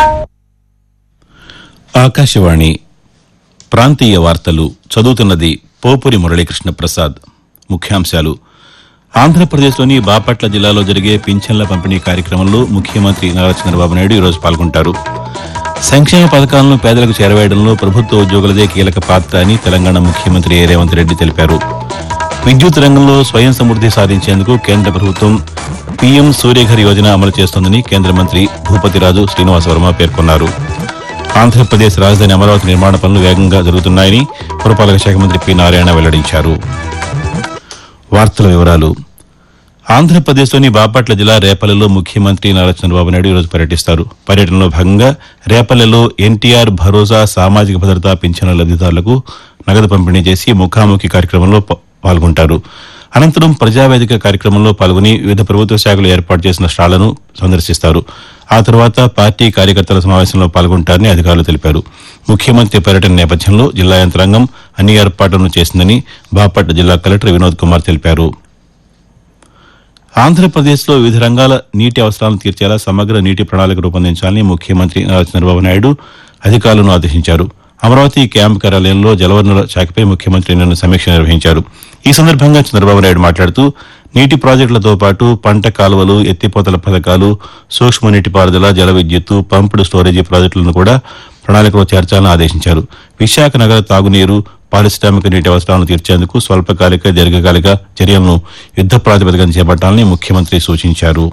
ఆకాశవాణి ప్రాంతీయ వార్తలు చదువుతున్నది పోపురి మురళీకృష్ణ ప్రసాద్ ముఖ్యాంశాలు ఆంధ్రప్రదేశ్లోని బాపట్ల జిల్లాలో జరిగే పింఛన్ల పంపిణీ కార్యక్రమంలో ముఖ్యమంత్రి నారా చంద్రబాబు నాయుడు ఈరోజు పాల్గొంటారు సంక్షేమ పథకాలను పేదలకు చేరవేయడంలో ప్రభుత్వ ఉద్యోగులదే కీలక పాత్ర అని తెలంగాణ ముఖ్యమంత్రి ఏ రేవంత్ రెడ్డి తెలిపారు విద్యుత్ రంగంలో స్వయం సమృద్ది సాధించేందుకు కేంద్ర ప్రభుత్వం పీఎం సూర్యఘర్ యోజన అమలు చేస్తోందని కేంద్ర మంత్రి భూపతిరాజు శ్రీనివాస వర్మ పేర్కొన్నారు ఆంధ్రప్రదేశ్ రాజధాని అమరావతి నిర్మాణ పనులు వేగంగా జరుగుతున్నాయని పురపాలక శాఖ మంత్రి పి నారాయణ వెల్లడించారు వార్తల వివరాలు ఆంధ్రప్రదేశ్లోని బాపట్ల జిల్లా రేపల్లెలో ముఖ్యమంత్రి నారా చంద్రబాబు నాయుడు ఈరోజు పర్యటిస్తారు పర్యటనలో భాగంగా రేపల్లెలో ఎన్టీఆర్ భరోసా సామాజిక భద్రతా పింఛన్ల లబ్దిదారులకు నగదు పంపిణీ చేసి ముఖాముఖి కార్యక్రమంలో ప- పాల్గొంటారు అనంతరం ప్రజావేదిక కార్యక్రమంలో పాల్గొని వివిధ ప్రభుత్వ శాఖలు ఏర్పాటు చేసిన స్టాళ్లను సందర్శిస్తారు ఆ తర్వాత పార్టీ కార్యకర్తల సమావేశంలో పాల్గొంటారని అధికారులు తెలిపారు ముఖ్యమంత్రి పర్యటన నేపథ్యంలో జిల్లా యంత్రాంగం అన్ని ఏర్పాట్లను చేసిందని బాపట్ల జిల్లా కలెక్టర్ వినోద్ కుమార్ తెలిపారు ఆంధ్రప్రదేశ్లో వివిధ రంగాల నీటి అవసరాలను తీర్చేలా సమగ్ర నీటి ప్రణాళిక రూపొందించాలని ముఖ్యమంత్రి నారా చంద్రబాబు నాయుడు అధికారులను ఆదేశించారు అమరావతి క్యాంప్ కార్యాలయంలో జలవనరుల శాఖపై ముఖ్యమంత్రి నిన్న సమీక్ష నిర్వహించారు ఈ సందర్భంగా చంద్రబాబు నాయుడు మాట్లాడుతూ నీటి ప్రాజెక్టులతో పాటు పంట కాలువలు ఎత్తిపోతల పథకాలు సూక్ష్మ నీటిపారుదల జల విద్యుత్తు పంపుడు స్టోరేజీ ప్రాజెక్టులను కూడా ప్రణాళికలో చేర్చాలని ఆదేశించారు విశాఖ నగర తాగునీరు పారిశ్రామిక నీటి అవసరాలను తీర్చేందుకు స్వల్పకాలిక దీర్ఘకాలిక చర్యలను యుద్ద ప్రాతిపదికన చేపట్టాలని ముఖ్యమంత్రి సూచించారు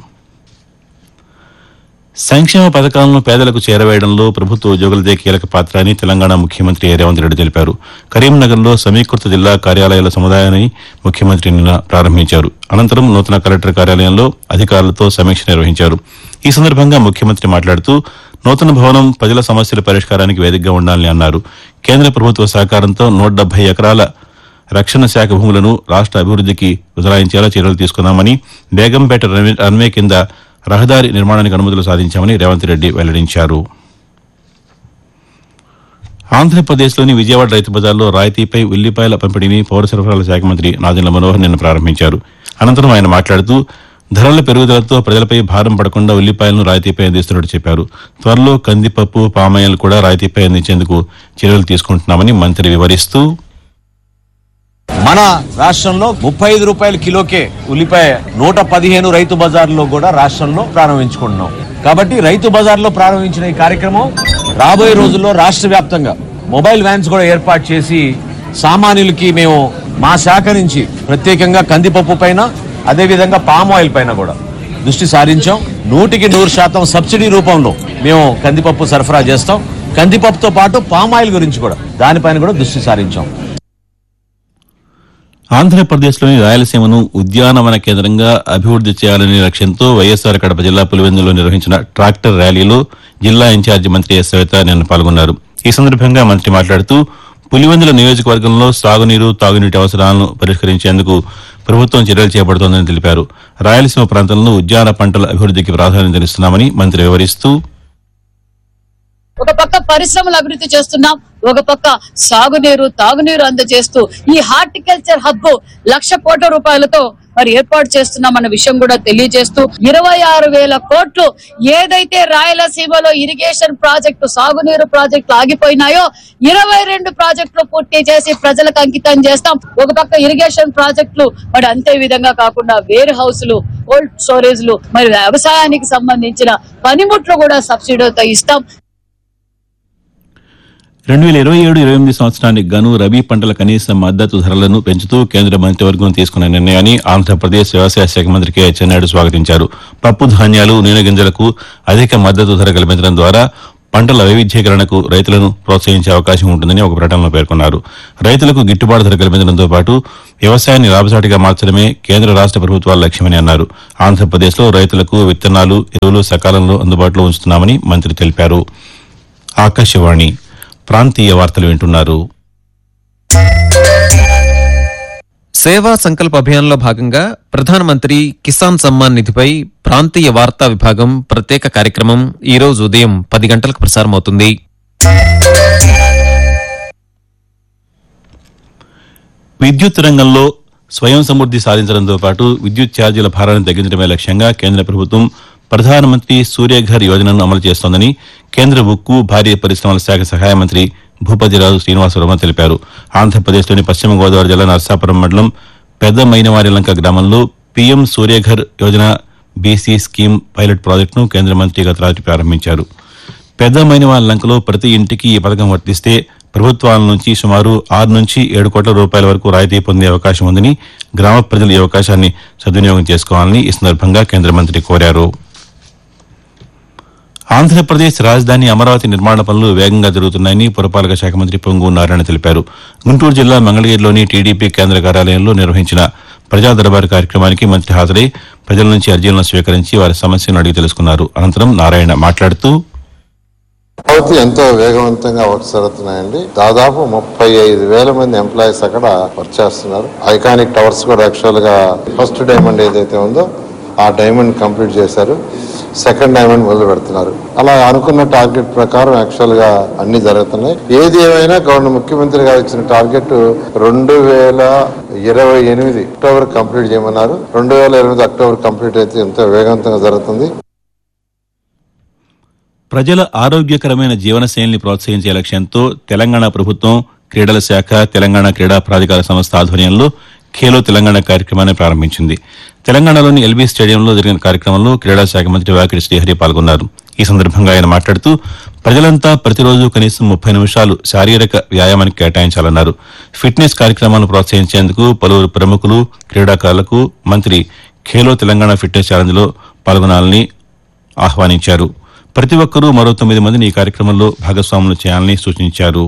సంక్షేమ పథకాలను పేదలకు చేరవేయడంలో ప్రభుత్వ ఉద్యోగులదే కీలక పాత్ర అని తెలంగాణ ముఖ్యమంత్రి ఏ రేవంత్ రెడ్డి తెలిపారు కరీంనగర్లో సమీకృత జిల్లా కార్యాలయాల సముదాయాన్ని ముఖ్యమంత్రి నిన్న ప్రారంభించారు అనంతరం నూతన కలెక్టర్ కార్యాలయంలో అధికారులతో సమీక్ష నిర్వహించారు ఈ సందర్భంగా ముఖ్యమంత్రి మాట్లాడుతూ నూతన భవనం ప్రజల సమస్యల పరిష్కారానికి వేదికగా ఉండాలని అన్నారు కేంద్ర ప్రభుత్వ సహకారంతో నూట డెబ్బై ఎకరాల రక్షణ శాఖ భూములను రాష్ట్ర అభివృద్ధికి బదలాయించేలా చర్యలు తీసుకున్నామని బేగంపేట రన్వే- రన్వే కింద రహదారి నిర్మాణానికి అనుమతులు సాధించామని రేవంత్ రెడ్డి వెల్లడించారు ఆంధ్రప్రదేశ్లోని విజయవాడ రైతు బజార్లో రాయితీపై ఉల్లిపాయల పంపిణీని పౌర సరఫరాల శాఖ మంత్రి నాదెండ్ల మనోహర్ నిన్న ప్రారంభించారు అనంతరం ఆయన మాట్లాడుతూ ధరల పెరుగుదలతో ప్రజలపై భారం పడకుండా ఉల్లిపాయలను రాయితీపై అందిస్తున్నట్టు చెప్పారు త్వరలో కందిపప్పు పామాయిల్ కూడా రాయితీపై అందించేందుకు చర్యలు తీసుకుంటున్నామని మంత్రి వివరిస్తూ మన రాష్ట్రంలో ముప్పై ఐదు రూపాయల కిలోకే ఉల్లిపాయ నూట పదిహేను రైతు బజార్లో కూడా రాష్ట్రంలో ప్రారంభించుకుంటున్నాం కాబట్టి రైతు బజార్లో ప్రారంభించిన ఈ కార్యక్రమం రాబోయే రోజుల్లో రాష్ట్ర వ్యాప్తంగా మొబైల్ వ్యాన్స్ కూడా ఏర్పాటు చేసి సామాన్యులకి మేము మా శాఖ నుంచి ప్రత్యేకంగా కందిపప్పు పైన అదేవిధంగా పామ్ ఆయిల్ పైన కూడా దృష్టి సారించాం నూటికి నూరు శాతం సబ్సిడీ రూపంలో మేము కందిపప్పు సరఫరా చేస్తాం కందిపప్పుతో పాటు పామ్ ఆయిల్ గురించి కూడా దానిపైన కూడా దృష్టి సారించాం ఆంధ్రప్రదేశ్లోని రాయలసీమను ఉద్యానవన కేంద్రంగా అభివృద్ది చేయాలనే లక్ష్యంతో వైఎస్సార్ కడప జిల్లా పులివెందులో నిర్వహించిన ట్రాక్టర్ ర్యాలీలో జిల్లా ఇన్ఛార్జి మంత్రి ఎస్ సవిత నిన్న పాల్గొన్నారు ఈ సందర్భంగా మంత్రి మాట్లాడుతూ పులివెందుల నియోజకవర్గంలో సాగునీరు తాగునీటి అవసరాలను పరిష్కరించేందుకు ప్రభుత్వం చర్యలు చేపడుతోందని తెలిపారు రాయలసీమ ప్రాంతంలో ఉద్యాన పంటల అభివృద్ధికి ప్రాధాన్యతనిస్తున్నామని మంత్రి వివరిస్తూ ఒక పక్క పరిశ్రమలు అభివృద్ధి చేస్తున్నాం ఒక పక్క సాగునీరు తాగునీరు అందజేస్తూ ఈ హార్టికల్చర్ హబ్ లక్ష కోట్ల రూపాయలతో మరి ఏర్పాటు చేస్తున్నామన్న విషయం కూడా తెలియజేస్తూ ఇరవై ఆరు వేల కోట్లు ఏదైతే రాయలసీమలో ఇరిగేషన్ ప్రాజెక్టు సాగునీరు ప్రాజెక్టులు ఆగిపోయినాయో ఇరవై రెండు ప్రాజెక్టులు పూర్తి చేసి ప్రజలకు అంకితం చేస్తాం ఒక పక్క ఇరిగేషన్ ప్రాజెక్టులు మరి అంతే విధంగా కాకుండా వేర్ హౌస్లు కోల్డ్ స్టోరేజ్లు మరి వ్యవసాయానికి సంబంధించిన పనిముట్లు కూడా సబ్సిడీతో ఇస్తాం రెండు వేల ఇరవై ఏడు ఇరవై ఎనిమిది సంవత్సరానికి గాను రబీ పంటల కనీస మద్దతు ధరలను పెంచుతూ కేంద్ర మంత్రివర్గం తీసుకున్న నిర్ణయాన్ని ఆంధ్రప్రదేశ్ వ్యవసాయ శాఖ మంత్రి కె అచ్చెన్నాయుడు స్వాగతించారు పప్పు ధాన్యాలు నూనె గింజలకు అధిక మద్దతు ధర కల్పించడం ద్వారా పంటల వైవిధ్యీకరణకు రైతులను ప్రోత్సహించే అవకాశం ఉంటుందని ఒక ప్రకటనలో పేర్కొన్నారు రైతులకు గిట్టుబాటు ధర కల్పించడంతో పాటు వ్యవసాయాన్ని లాభసాటిగా మార్చడమే కేంద్ర రాష్ట్ర ప్రభుత్వాల లక్ష్యమని అన్నారు ఆంధ్రప్రదేశ్లో రైతులకు విత్తనాలు ఎరువులు సకాలంలో అందుబాటులో ఉంచుతున్నామని మంత్రి తెలిపారు ఆకాశవాణి ప్రాంతీయ వార్తలు వింటున్నారు సేవా సంకల్ప అభియాన్లో భాగంగా ప్రధానమంత్రి కిసాన్ సమ్మాన్ నిధిపై ప్రాంతీయ వార్తా విభాగం ప్రత్యేక కార్యక్రమం ఈ రోజు ఉదయం పది గంటలకు ప్రసారమవుతుంది విద్యుత్ రంగంలో స్వయం సమృద్ది సాధించడంతో పాటు విద్యుత్ ఛార్జీల భారాన్ని తగ్గించడమే లక్ష్యంగా కేంద్ర ప్రభుత్వం ప్రధానమంత్రి సూర్యఘర్ యోజనను అమలు చేస్తోందని కేంద్ర ఉక్కు భారీ పరిశ్రమల శాఖ సహాయ మంత్రి భూపతిరాజు శ్రీనివాసవర్మ తెలిపారు ఆంధ్రప్రదేశ్లోని పశ్చిమ గోదావరి జిల్లా నర్సాపురం మండలం పెద్ద మైనవారిలంక గ్రామంలో PM Suryaghar Yojana BC scheme pilot ప్రాజెక్టును కేంద్ర మంత్రి గత రాత్రి ప్రారంభించారు పెద్ద మైనవారి లంకలో ప్రతి ఇంటికి ఈ పథకం వర్తిస్తే ప్రభుత్వాల నుంచి సుమారు ఆరు నుంచి ఏడు కోట్ల రూపాయల వరకు రాయితీ పొందే అవకాశం ఉందని గ్రామ ప్రజలు ఈ అవకాశాన్ని సద్వినియోగం చేసుకోవాలని ఈ సందర్భంగా కేంద్ర మంత్రి కోరారు ఆంధ్రప్రదేశ్ రాజధాని అమరావతి నిర్మాణ పనులు వేగంగా జరుగుతున్నాయని పురపాలక శాఖ మంత్రి పొంగు నారాయణ తెలిపారు గుంటూరు జిల్లా మంగళగిరిలోని టీడీపీ కేంద్ర కార్యాలయంలో నిర్వహించిన ప్రజా దర్బారు కార్యక్రమానికి మంత్రి హాజరై ప్రజల నుంచి అర్జీలను స్వీకరించి వారి సమస్యలను అడిగి తెలుసుకున్నారు అనంతరం నారాయణ మాట్లాడుతూ అమరావతి ఎంతో వేగవంతంగా వర్క్ జరుగుతున్నాయండి దాదాపు ముప్పై ఐదు వేల మంది ఎంప్లాయీస్ అక్కడ వర్క్ చేస్తున్నారు ఐకానిక్ టవర్స్ కూడా యాక్చువల్ గా ఫస్ట్ డైమండ్ ఏదైతే ఉందో ఆ డైమండ్ కంప్లీట్ చేశారు సెకండ్ డైమండ్ మొదలు పెడుతున్నారు అలా అనుకున్న టార్గెట్ ప్రకారం యాక్చువల్ గా అన్ని జరుగుతున్నాయి ఏది ఏమైనా గవర్నర్ ముఖ్యమంత్రి గారు ఇచ్చిన టార్గెట్ రెండు వేల ఇరవై ఎనిమిది అక్టోబర్ కంప్లీట్ చేయమన్నారు రెండు వేల ఎనిమిది అక్టోబర్ కంప్లీట్ అయితే ఎంతో వేగవంతంగా జరుగుతుంది ప్రజల ఆరోగ్యకరమైన జీవనశైలిని ప్రోత్సహించే లక్ష్యంతో తెలంగాణ ప్రభుత్వం క్రీడల శాఖ తెలంగాణ క్రీడా ప్రాధికార సంస్థ ఆధ్వర్యంలో ఖేలో తెలంగాణ కార్యక్రమాన్ని ప్రారంభించింది తెలంగాణలోని ఎల్బీ స్టేడియంలో జరిగిన కార్యక్రమంలో క్రీడా శాఖ మంత్రి వాకిడి శ్రీహరి పాల్గొన్నారు ఈ సందర్భంగా ఆయన మాట్లాడుతూ ప్రజలంతా ప్రతిరోజు కనీసం ముప్పై నిమిషాలు శారీరక వ్యాయామానికి కేటాయించాలన్నారు ఫిట్నెస్ కార్యక్రమాలను ప్రోత్సహించేందుకు పలువురు ప్రముఖులు క్రీడాకారులకు మంత్రి ఖేలో తెలంగాణ ఫిట్నెస్ ఛాలెంజ్లో పాల్గొనాలని ఆహ్వానించారు ప్రతి ఒక్కరూ మరో తొమ్మిది మందిని ఈ కార్యక్రమంలో భాగస్వాములు చేయాలని సూచించారు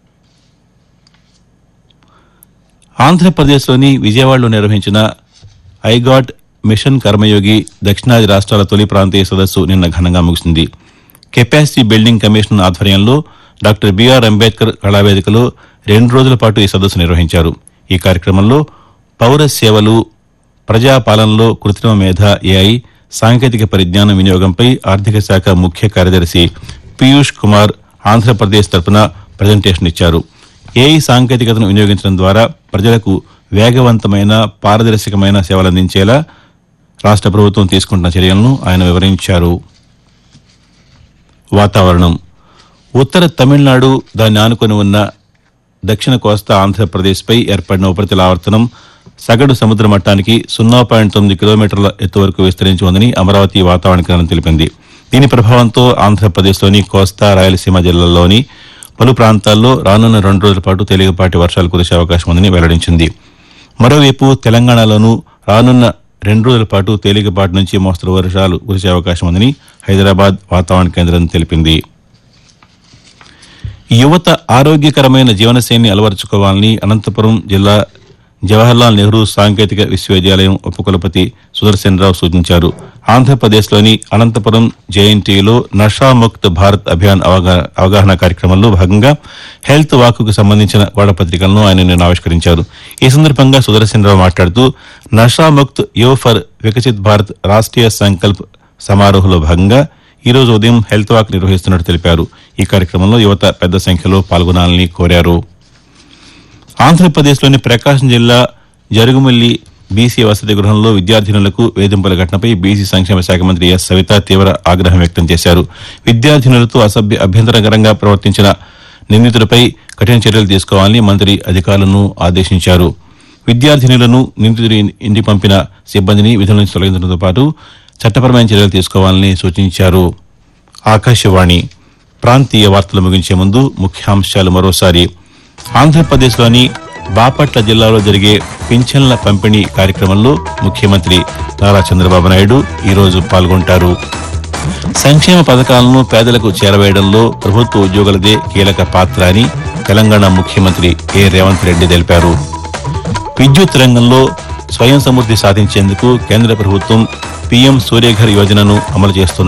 ఆంధ్రప్రదేశ్లోని విజయవాడలో నిర్వహించిన ఐగాట్ మిషన్ కర్మయోగి దక్షిణాది రాష్ట్రాల తొలి ప్రాంతీయ సదస్సు నిన్న ఘనంగా ముగిసింది కెపాసిటీ బిల్డింగ్ కమిషన్ ఆధ్వర్యంలో డాక్టర్ బిఆర్ అంబేద్కర్ కళావేదికలో రెండు రోజుల పాటు ఈ సదస్సు నిర్వహించారు ఈ కార్యక్రమంలో పౌర సేవలు ప్రజాపాలనలో కృత్రిమ మేధ ఏఐ సాంకేతిక పరిజ్ఞానం వినియోగంపై ఆర్థిక శాఖ ముఖ్య కార్యదర్శి పీయూష్ కుమార్ ఆంధ్రప్రదేశ్ తరపున ప్రజెంటేషన్ ఇచ్చారు ఏఐ సాంకేతికతను వినియోగించడం ద్వారా ప్రజలకు వేగవంతమైన పారదర్శకమైన సేవలందించేలా రాష్ట్ర ప్రభుత్వం తీసుకుంటున్న చర్యలను ఆయన వివరించారు వాతావరణం ఉత్తర తమిళనాడు దాన్ని ఆనుకొని ఉన్న దక్షిణ కోస్తా ఆంధ్రప్రదేశ్పై ఏర్పడిన ఉపరితల ఆవర్తనం సగటు సముద్ర మట్టానికి సున్నా పాయింట్ తొమ్మిది కిలోమీటర్ల ఎత్తు వరకు విస్తరించి ఉందని అమరావతి వాతావరణ కేంద్రం తెలిపింది దీని ప్రభావంతో ఆంధ్రప్రదేశ్లోని కోస్తా రాయలసీమ జిల్లాల్లోని పలు ప్రాంతాల్లో రానున్న రెండు రోజుల పాటు తేలికపాటి వర్షాలు కురిసే అవకాశం ఉందని వెల్లడించింది మరోవైపు తెలంగాణలోనూ రానున్న రెండు రోజుల పాటు తేలికపాటి నుంచి మోస్తరు వర్షాలు కురిసే అవకాశం ఉందని హైదరాబాద్ వాతావరణ కేంద్రం తెలిపింది యువత ఆరోగ్యకరమైన జీవనశైలిని అలవరుచుకోవాలని అనంతపురం జిల్లా జవహర్లాల్ నెహ్రూ సాంకేతిక విశ్వవిద్యాలయం ఉపకులపతి సుదర్శన్ రావు సూచించారు ఆంధ్రప్రదేశ్లోని అనంతపురం జేఎన్టీలో నషాముక్త్ భారత్ అభియాన్ అవగా- అవగాహన కార్యక్రమంలో భాగంగా హెల్త్ వాక్కు సంబంధించిన గోడపత్రికలను ఆయన నిన్న ఆవిష్కరించారు ఈ సందర్భంగా సుదర్శన్ రావు మాట్లాడుతూ నషాముక్త్ యో ఫర్ వికసిత్ భారత్ రాష్ట్రీయ సంకల్ప్ సమారోహంలో భాగంగా ఈ రోజు ఉదయం హెల్త్ వాక్ నిర్వహిస్తున్నట్టు తెలిపారు ఈ కార్యక్రమంలో యువత పెద్ద సంఖ్యలో పాల్గొనాలని కోరారు ఆంధ్రప్రదేశ్లోని ప్రకాశం జిల్లా జరుగుమల్లి బీసీ వసతి గృహంలో విద్యార్థినులకు వేధింపుల ఘటనపై బీసీ సంక్షేమ శాఖ మంత్రి ఎస్ సవిత తీవ్ర ఆగ్రహం వ్యక్తం చేశారు విద్యార్థినులతో అసభ్య అభ్యంతరకరంగా ప్రవర్తించిన నిందితులపై కఠిన చర్యలు తీసుకోవాలని మంత్రి అధికారులను ఆదేశించారు విద్యార్థినులను నిందితుడి ఇంటికి పంపిన సిబ్బందిని విధుల నుంచి తొలగించడంతో పాటు చట్టపరమైన చర్యలు తీసుకోవాలని సూచించారు ఆకాశవాణి ప్రాంతీయ వార్తలు ముగించే ముందు ముఖ్యాంశాలు మరోసారి ఆంధ్రప్రదేశ్లోని బాపట్ల జిల్లాలో జరిగే పింఛన్ల పంపిణీ కార్యక్రమంలో ముఖ్యమంత్రి నారా చంద్రబాబు నాయుడు ఈరోజు పాల్గొంటారు సంక్షేమ పథకాలను పేదలకు చేరవేయడంలో ప్రభుత్వ ఉద్యోగులదే కీలక పాత్ర అని తెలంగాణ ముఖ్యమంత్రి ఏ రేవంత్ రెడ్డి తెలిపారు విద్యుత్ రంగంలో స్వయం సమృద్ధి సాధించేందుకు కేంద్ర ప్రభుత్వం పీఎం సూర్యఘర్ యోజనను అమలు చేస్తోంది